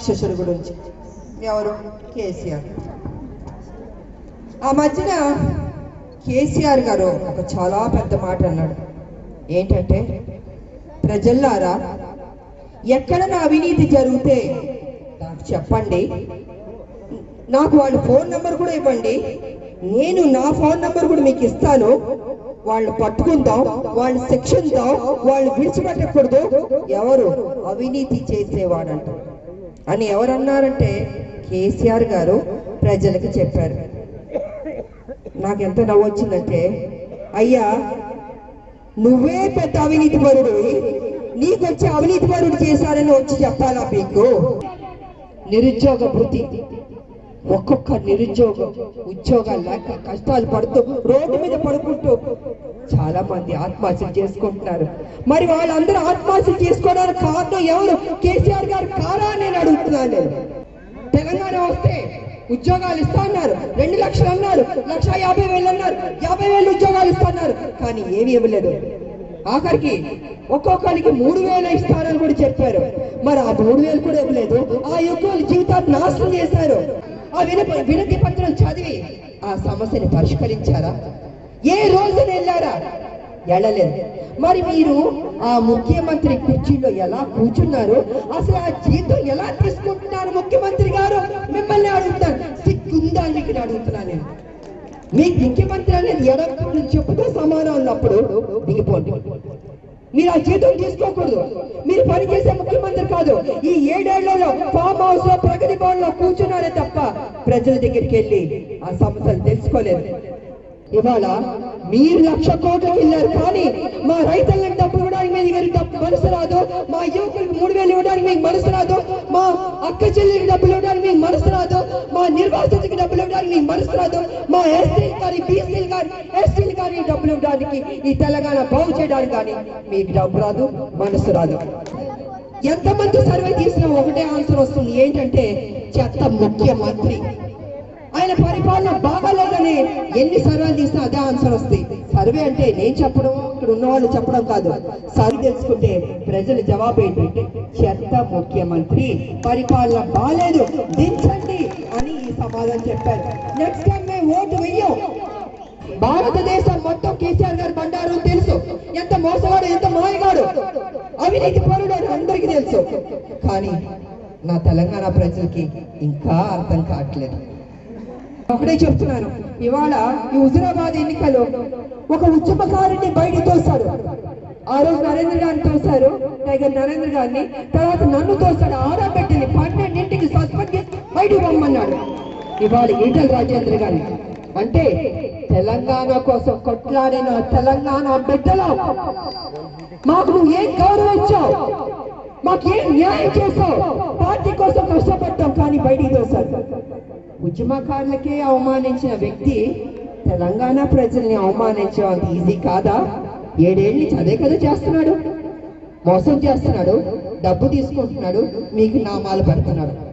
రాక్షసుడి గురించి ఎవరు కేసీఆర్ ఆ మధ్యన కేసీఆర్ గారు ఒక చాలా పెద్ద మాట అన్నాడు ఏంటంటే ప్రజల్లారా ఎక్కడ నా అవినీతి జరిగితే నాకు చెప్పండి నాకు వాళ్ళ ఫోన్ నెంబర్ కూడా ఇవ్వండి నేను నా ఫోన్ నెంబర్ కూడా మీకు ఇస్తాను వాళ్ళు పట్టుకుందాం వాళ్ళు శిక్షిద్దాం వాళ్ళు విడిచిపెట్టకూడదు ఎవరు అవినీతి చేసేవాడంట అని ఎవరన్నారంటే కేసీఆర్ గారు ప్రజలకు చెప్పారు నాకు ఎంత నవ్వు వచ్చిందంటే అయ్యా నువ్వే పెద్ద అవినీతి పరుడు నీకు వచ్చి అవినీతి పరుడు చేశారని వచ్చి చెప్పాలా మీకు నిరుద్యోగ వృత్తి ఒక్కొక్క నిరుద్యోగం ఉద్యోగాలు లేక కష్టాలు పడుతూ రోడ్డు మీద పడుకుంటూ చాలా మంది ఆత్మహత్యలు చేసుకుంటున్నారు మరి వాళ్ళందరూ ఆత్మహత్యలు చేసుకోవడానికి కారణం ఎవరు కేసీఆర్ గారు కారా అని నేను అడుగుతున్నాను నేను తెలంగాణ వస్తే ఉద్యోగాలు ఇస్తా అన్నారు రెండు లక్షలు అన్నారు లక్ష యాభై వేలు అన్నారు యాభై వేలు ఉద్యోగాలు ఇస్తున్నారు కానీ ఏమి ఇవ్వలేదు ఆఖరికి ఒక్కొక్కరికి మూడు వేలు ఇస్తారని కూడా చెప్పారు మరి ఆ మూడు వేలు కూడా ఇవ్వలేదు ఆ యువకుల జీవితాన్ని నాశనం చేశారు ఆ వినప వినతి పత్రం చదివి ఆ సమస్యని పరిష్కరించారా ఏ రోజున వెళ్ళారా వెళ్ళలేదు మరి మీరు ఆ ముఖ్యమంత్రి కుర్చీలో ఎలా కూర్చున్నారు అసలు ఆ జీతం ఎలా తీసుకుంటున్నారు ముఖ్యమంత్రి గారు మిమ్మల్ని అడుగుతాను సిగ్గుందా అని ఇక్కడ అడుగుతున్నాను నేను మీకు ముఖ్యమంత్రి అనేది ఎడప్పుడు చెప్పుతో సమానం ఉన్నప్పుడు దిగిపోండి మీరు ఆ జీతం తీసుకోకూడదు మీరు పనిచేసే ముఖ్యమంత్రి కాదు ఈ ఏడేళ్లలో ఫామ్ హౌస్ లో ప్రగతి భవన్ లో కూర్చున్నారే తప్ప ప్రజల దగ్గరికి వెళ్ళి ఆ సమస్యలు తెలుసుకోలేదు ఇవాళ మీరు లక్ష కోట్లకు వెళ్ళారు కానీ మా రైతులకు డబ్బులు ఇవ్వడానికి మీ దగ్గర డబ్బు మనసు రాదు మా యువకులకు మూడు వేలు ఇవ్వడానికి మీకు మనసు రాదు మా అక్క చెల్లెలకు డబ్బులు ఇవ్వడానికి మీకు మనసు రాదు మా నిర్వాసితులకు డబ్బులు ఇవ్వడానికి మీకు మనసు రాదు మా ఎస్సీలు కానీ బీసీలు కానీ ఎస్టీలు కానీ డబ్బులు ఇవ్వడానికి ఈ తెలంగాణ బాగు చేయడానికి కానీ మీకు డబ్బు రాదు మనసు రాదు ఎంతమంది సర్వే తీసినా ఒకటే ఆన్సర్ వస్తుంది ఏంటంటే చెత్త ముఖ్యమంత్రి ఆయన పరిపాలన బాగాలేదని ఎన్ని సర్వేలు తీసినా అదే ఆన్సర్ వస్తాయి సర్వే అంటే నేను చెప్పడం ఇక్కడ ఉన్న వాళ్ళు చెప్పడం కాదు సర్వే తెలుసుకుంటే ప్రజల జవాబు ఏంటంటే చెత్త ముఖ్యమంత్రి పరిపాలన బాగాలేదు దించండి అని ఈ సమాధానం చెప్పారు నెక్స్ట్ టైం మేము ఓటు వెయ్యం భారతదేశం మొత్తం కేసీఆర్ గారు బండారు అని తెలుసు ఎంత మోసగాడు ఎంత మాయగాడు అవినీతి పరుడు అని అందరికీ తెలుసు కానీ నా తెలంగాణ ప్రజలకి ఇంకా అర్థం కావట్లేదు ఒకటే చెప్తున్నాను ఇవాళ ఈ హుజురాబాద్ ఎన్నికలో ఒక ఉద్యమకారుని బయట తోస్తాడు ఆ రోజు నరేంద్ర గారిని తోశారు టైగర్ నరేంద్ర గారిని తర్వాత నన్ను తోస్తాడు ఆడబెట్టింది పన్నెండింటికి సస్పెండ్ చేసి బయటకు రమ్మన్నాడు ఇవాళ ఈటల రాజేంద్ర గారిని అంటే తెలంగాణ కోసం కొట్లాడిన తెలంగాణ బిడ్డలో మాకు నువ్వు ఏం గౌరవం ఇచ్చావు మాకు ఏం న్యాయం చేసావు పార్టీ కోసం కష్టపడ్డాం కానీ బయటికి తోశారు ఉద్యమకారులకే అవమానించిన వ్యక్తి తెలంగాణ ప్రజల్ని అవమానించడం అంత ఈజీ కాదా ఏడేళ్ళ నుంచి అదే కదా చేస్తున్నాడు మోసం చేస్తున్నాడు డబ్బు తీసుకుంటున్నాడు మీకు నామాలు పెడుతున్నాడు